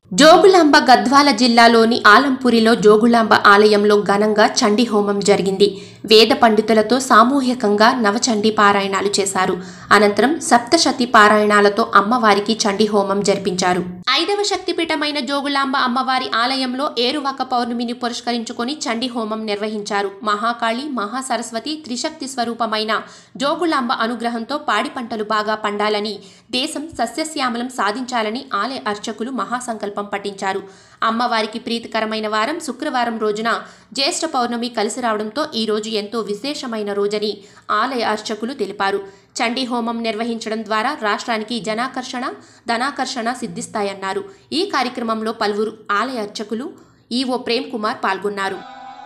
జోగులాంబ గద్వాల జిల్లాలోని ఆలంపురిలో జోగులాంబ ఆలయంలో ఘనంగా చండీ హోమం జరిగింది వేద పండితులతో సామూహికంగా నవచండీ పారాయణాలు చేశారు అనంతరం సప్తశతి పారాయణాలతో అమ్మవారికి చండీ హోమం జరిపించారు ఐదవ శక్తిపీఠమైన జోగులాంబ అమ్మవారి ఆలయంలో ఏరువాక పౌర్ణమిని పురస్కరించుకొని చండీ హోమం నిర్వహించారు మహాకాళి మహాసరస్వతి త్రిశక్తి స్వరూపమైన జోగులాంబ అనుగ్రహంతో పాడి పంటలు బాగా పండాలని దేశం సస్యశ్యామలం సాధించాలని ఆలయ అర్చకులు మహాసంకల్పం పట్టించారు అమ్మవారికి ప్రీతికరమైన వారం శుక్రవారం రోజున జ్యేష్ఠ పౌర్ణమి కలిసి రావడంతో ఈ రోజు ఎంతో విశేషమైన రోజని ఆలయ అర్చకులు తెలిపారు చండీ హోమం నిర్వహించడం ద్వారా రాష్ట్రానికి జనాకర్షణ ధనాకర్షణ సిద్ధిస్తాయన్నారు ఈ కార్యక్రమంలో పలువురు ఆలయ అర్చకులు ఈవో ప్రేమ్ కుమార్ పాల్గొన్నారు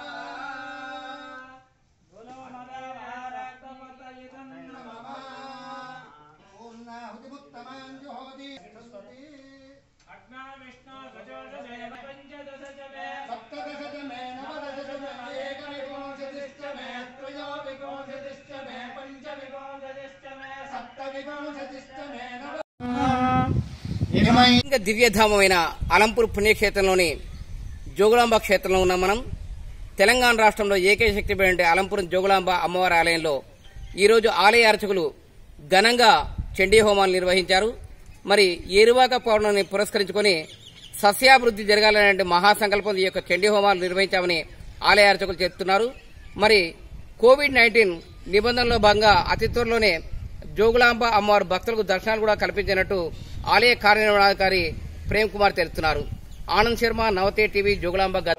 ఇంకా దివ్యధామమైన అలంపూర్ పుణ్యక్షేత్రంలోని జోగులాంబ క్షేత్రంలో ఉన్నాం మనం తెలంగాణ రాష్ట్రంలో ఏకైక శక్తి అలంపురం జోగులాంబ అమ్మవారి ఆలయంలో ఈరోజు ఆలయ అర్చకులు ఘనంగా చండీ హోమాలు నిర్వహించారు మరి ఏరువాక పౌర్ణమిని పురస్కరించుకొని సస్యాభివృద్ధి జరగాలనే మహాసంకల్పం ఈ యొక్క చండీ హోమాలు నిర్వహించామని ఆలయ అర్చకులు చెప్తున్నారు మరి కోవిడ్ నైన్టీన్ నిబంధనలో భాగంగా అతి త్వరలోనే జోగులాంబ అమ్మవారి భక్తులకు దర్శనాలు కూడా కల్పించినట్టు ఆలయ కార్యనిర్వహణాధికారి ప్రేమ్ కుమార్ తెలుపుతున్నారు ఆనంద్ శర్మ నవతే టీవీ జోగులాంబ గద్ద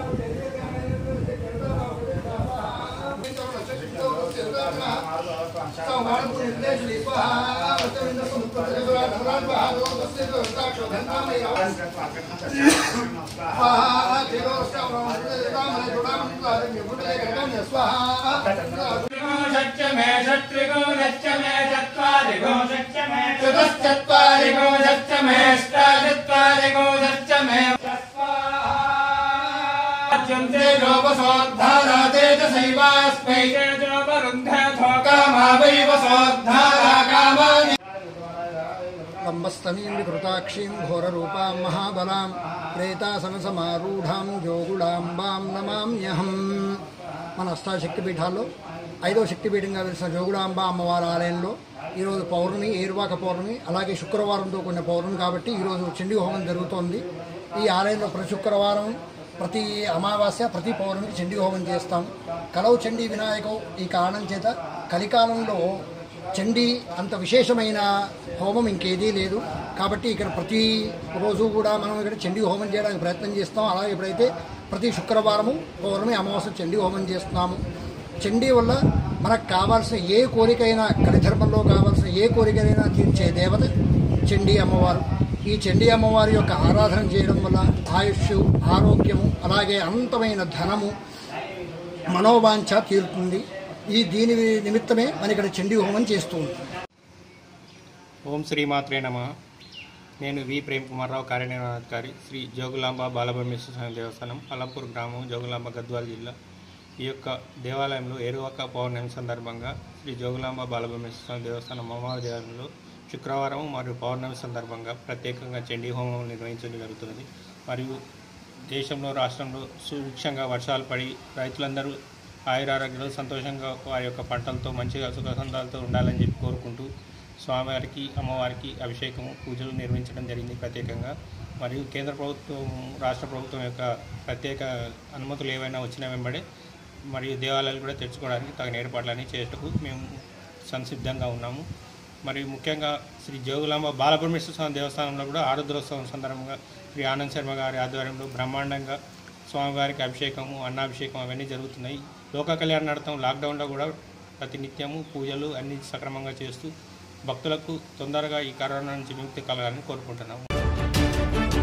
षट्च मे षट्रिगो षट्च मे चत्वारिगो षट्च मे चतुश्चत्वारिगो षट्च मे अष्टाचत्वारिगो षट्च मे चन्द्रे जोपसोद्धारा तेजसैवास्मै तेजोपरुन्धे कामावैव सोद्धारा कामानि లంబస్తమీంద్రికృతాక్షీం ఘోరరూపాం మహాబలాం ప్రేతాసనసమారూఢాం జోగుడాంబాం నమామ్యహం మన అష్టాశక్తి పీఠాల్లో ఐదవ శక్తిపీఠంగా వెలిసిన జోగుడాంబ అమ్మవారి ఆలయంలో ఈరోజు పౌర్ణమి ఏరువాక పౌర్ణమి అలాగే శుక్రవారంతో కూడిన పౌర్ణమి కాబట్టి ఈరోజు చండీ హోమం జరుగుతోంది ఈ ఆలయంలో ప్రతి శుక్రవారం ప్రతి అమావాస్య ప్రతి పౌర్ణమికి చండీ హోమం చేస్తాం కలవు చండీ వినాయకం ఈ కారణం చేత కలికాలంలో చండీ అంత విశేషమైన హోమం ఇంకేదీ లేదు కాబట్టి ఇక్కడ ప్రతి రోజు కూడా మనం ఇక్కడ చండీ హోమం చేయడానికి ప్రయత్నం చేస్తాం అలాగే ఎప్పుడైతే ప్రతి శుక్రవారము పౌర్ణమి అమావాస్య చండీ హోమం చేస్తున్నాము చండీ వల్ల మనకు కావాల్సిన ఏ కోరికైనా కలిధర్మంలో కావాల్సిన ఏ కోరికైనా తీర్చే దేవత చండీ అమ్మవారు ఈ చండీ అమ్మవారి యొక్క ఆరాధన చేయడం వల్ల ఆయుష్ ఆరోగ్యము అలాగే అనంతమైన ధనము మనోవాంఛ తీరుతుంది ఈ దీని నిమిత్తమే మన ఇక్కడ చండీ హోమం చేస్తూ ఉంటాం ఓం శ్రీమాత్రే నమ నేను వి ప్రేమ్ కుమార్ రావు కార్యనిర్వహణాధికారి శ్రీ జోగులాంబ బాలబ్రహ్మేశ్వర స్వామి దేవస్థానం అలంపూర్ గ్రామం జోగులాంబ గద్వాల జిల్లా ఈ యొక్క దేవాలయంలో ఏరువాక పౌర్ణమి సందర్భంగా శ్రీ జోగులాంబ బాలబ్రహ్మేశ్వర స్వామి దేవస్థానం అమ్మవారి దేవాలయంలో శుక్రవారం మరియు పౌర్ణమి సందర్భంగా ప్రత్యేకంగా చండీ హోమం నిర్వహించడం జరుగుతున్నది మరియు దేశంలో రాష్ట్రంలో సుభిక్షంగా వర్షాలు పడి రైతులందరూ ఆయురారోగ్యాలు సంతోషంగా వారి యొక్క పంటలతో మంచిగా సుఖసంతాలతో ఉండాలని చెప్పి కోరుకుంటూ స్వామివారికి అమ్మవారికి అభిషేకము పూజలు నిర్వహించడం జరిగింది ప్రత్యేకంగా మరియు కేంద్ర ప్రభుత్వం రాష్ట్ర ప్రభుత్వం యొక్క ప్రత్యేక అనుమతులు ఏవైనా వచ్చిన వెంబడే మరియు దేవాలయాలు కూడా తెచ్చుకోవడానికి తగిన ఏర్పాట్లన్నీ చేసేటకు మేము సంసిద్ధంగా ఉన్నాము మరియు ముఖ్యంగా శ్రీ జోగులాంబ బాలబ్రహ్మేశ్వర స్వామి దేవస్థానంలో కూడా ఆరుద్రోత్సవం సందర్భంగా శ్రీ ఆనంద్ శర్మ గారి ఆధ్వర్యంలో బ్రహ్మాండంగా స్వామివారికి అభిషేకము అన్నాభిషేకం అవన్నీ జరుగుతున్నాయి లోక కళ్యాణార్థం లాక్డౌన్లో కూడా ప్రతి నిత్యము పూజలు అన్ని సక్రమంగా చేస్తూ భక్తులకు తొందరగా ఈ కరోనా నుంచి విముక్తి కలగాలని కోరుకుంటున్నాము